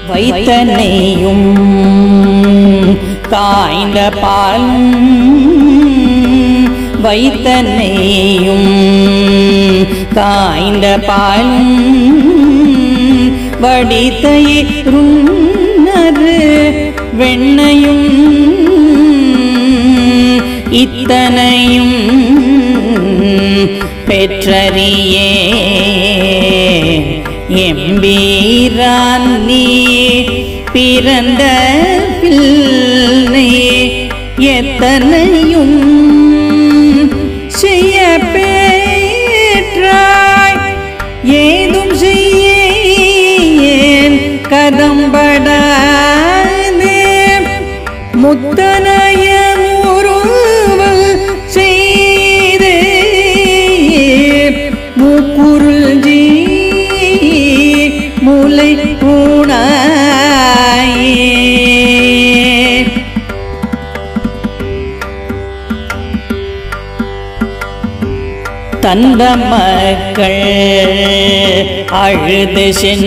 வைத்தனையும் காய்ந்த பாலும் வைத்தனையும் காய்ந்த பாலும் வடித்த இருநறு வெண்ணையும் இத்தனையும் பெற்றறியே எம்பீரான் நீ பிறந்த பிள்ளை எத்தனையும் செய்ய பேற்றாய் ஏதும் செய்யேன் கதம்படாதே முத்தனைய முருவல் செய்து மூக்குருள்ஜி மூளை பூணாயே தந்த மக்கள் அழுது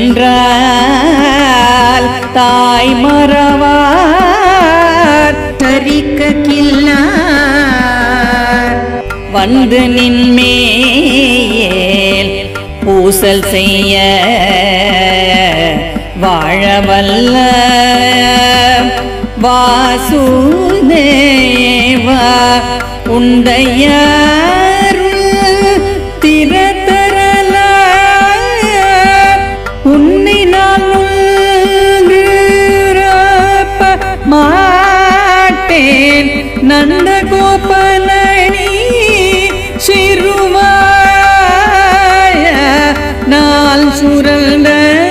சென்றால் தாய் மறவார் தரிக்க கில்லார் வந்து நின்மேல் பூசல் செய்ய வாழவல்ல வாசுதேவா உண்டையாருள் திறத்தரல உன்னை நான் உள்கிறப்ப மாட்டேன் நந்தகோபனி சிறுவாய நாள் சுரந்த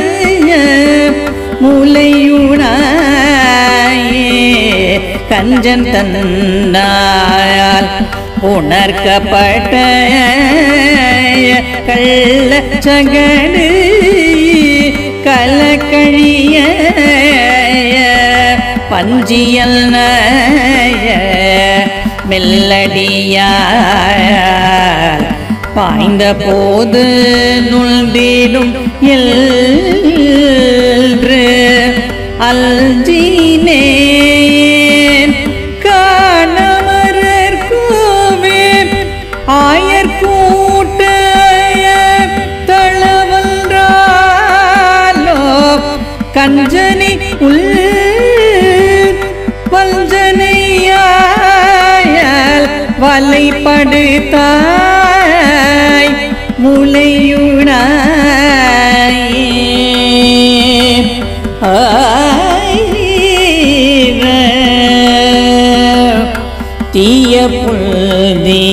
முலையுணாயே கஞ்சன் தன்னாயால் உணர்க்கப்பட்ட கள்ள சகடு கலக்கழிய பஞ்சியல் நய மெல்லடியார் பாய்ந்த போது நுழ்ந்திடும் எல்று அல்ஜினேன் காணமரர் கோவே ஆயர் கூட்ட தளவன்றாலோ கஞ்சனி உள் வஞ்சனையால் வலைப்படுத்தாய் முலையுணாயே தீய புல்தே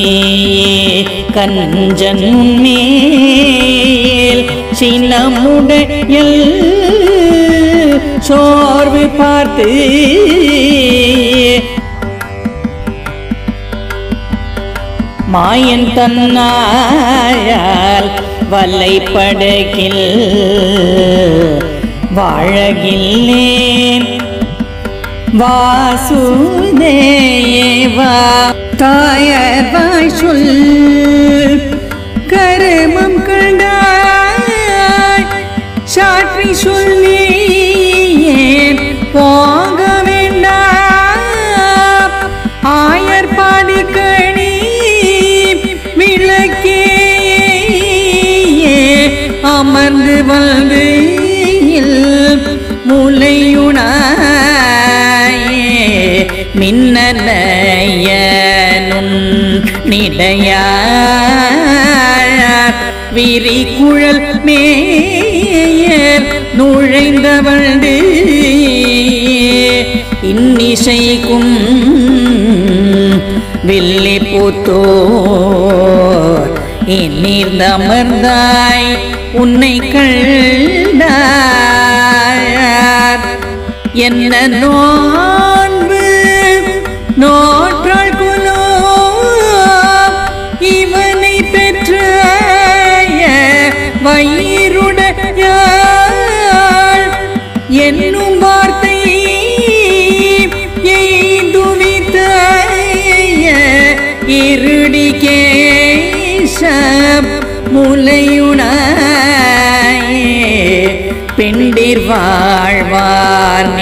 கஞ்சன் மேல் சினமுடையல் சோர்வு பார்த்து மாயன் தன்னாயால் வல்லைப்படகில் வாழகில்லேன் வாசுதேவா தாயர் வாய் சொல் கருமம் கண்டாய் சாற்றி சொல்லி ஏன் போக வேண்டாம் ஆயர் பாடிக்கணி விளக்கே அமர்ந்து வந்து முலையுணாயே மின்னலைய நிடையார் விரி குழல் மேயர் நுழைந்தவழ்ந்து இன்னிசைக்கும் வில்லி பூத்தோர் எண்ணீர்ந்தமர்ந்தாய் உன்னை கண்டார் என்ன நோன்பு நோற்றாள் குலோ இவனை பெற்ற வயிறுடையாள் என்னும் வார்த்தை எய்துவித்த இருடி கேசப் முலையுணாயே பெண்டிர் வாழ்வார்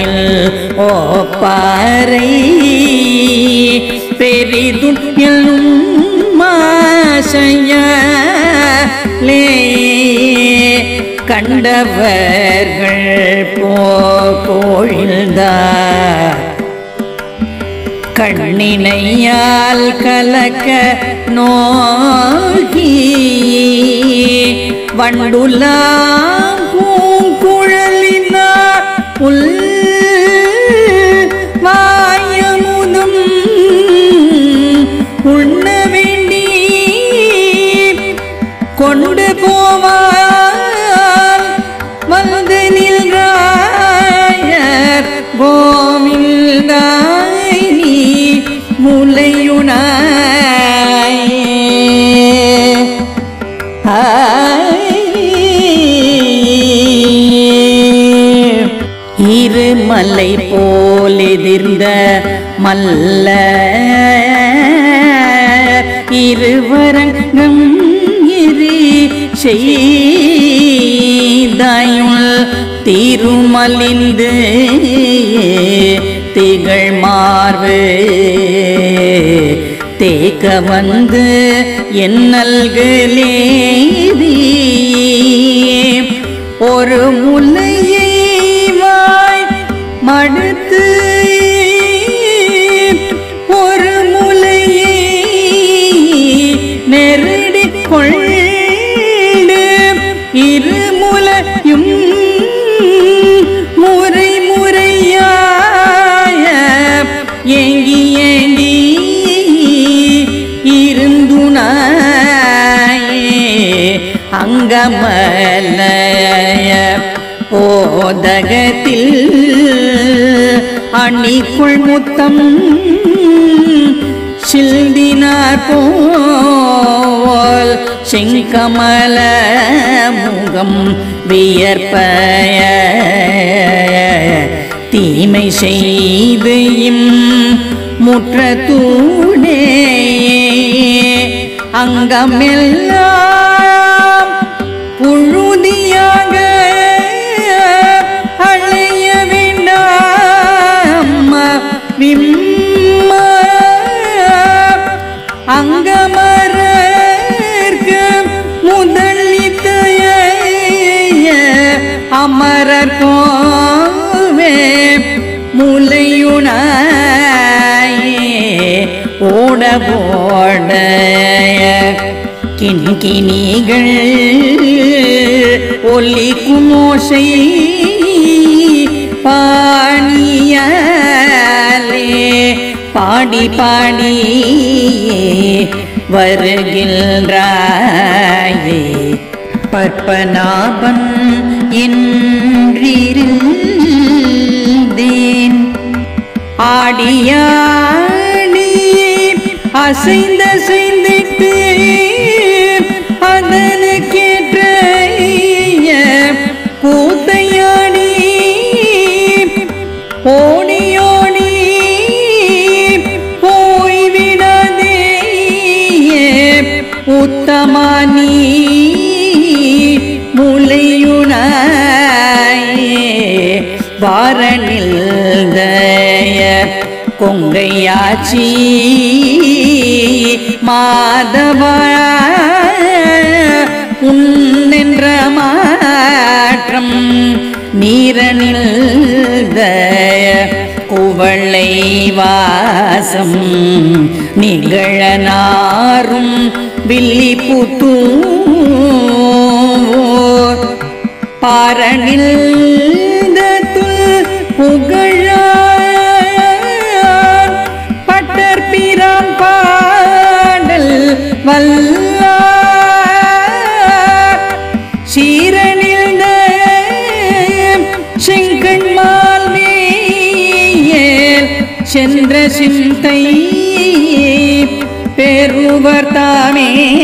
பாரில் ஓப்பாரை பெரிதும் எல்லும் மாசையாலே கண்டவர்கள் போழ்ந்தார் கண்ணினையால் கலக்க நோக்கி வண்டுலாம் பூங்குழலினார் உள் வாயமுதும் உண்ண வேண்டி கொண்டு போவார் வந்து நின்றாயர் கோவிந்தாய் நீ முலையுனாய் இருமலை போலெதிர்ந்த மல்ல இருவரங்கம் இரு செய்தாயுள் திருமலிந்து திகழ் மார்பு தேக்க வந்து என் நல்கலேதி ஒரு முல்லையை வாய் மடுத்து ஒரு முலையை நெருடி கொண்டு இருமுலையும் முறை முறையாய ஏங்கி ஏங்கி இருந்துனாயே அங்கமலய போதகத்தில் அணிக்குள் முத்தம் சில்தினார் போல் செங்கமல முகம் வியற்பய தீமை செய்து இம் முற்ற தூணே அங்கமெல்லாம் புழுதியாக அழைய வேண்டாம் விம்ம அங்கமரர்க்கு முதலித்தய அமரர் கோவே முலையுணாயே ஓட ஓட கிண்கிணிகள் ஒலி குமோசை பாணியாலே பாடி பாடி வருகின்றாயே பற்பனாபன் என்றிருந்தேன் ஆடியாடி அசைந்த செய்திட்டு அதனுக்கேற்ற கூத்தையாடி ஓடி ஓடி போய்விடாதே உத்தமானி முலையுனாயே வாரனில் தய கொங்கையாச்சி மாதவா உன்னென்ற மாற்றம் நீரனில் தய குவளை வாசம் நிகழனாரும் வில்லி புத்தூர் பாரனில் புகழார் பட்டர் பிரான் பாடல் வல்லார் சீரனில் செங்கண்மால் மேல் சென்ற சிந்தை பெறுவர் தாமே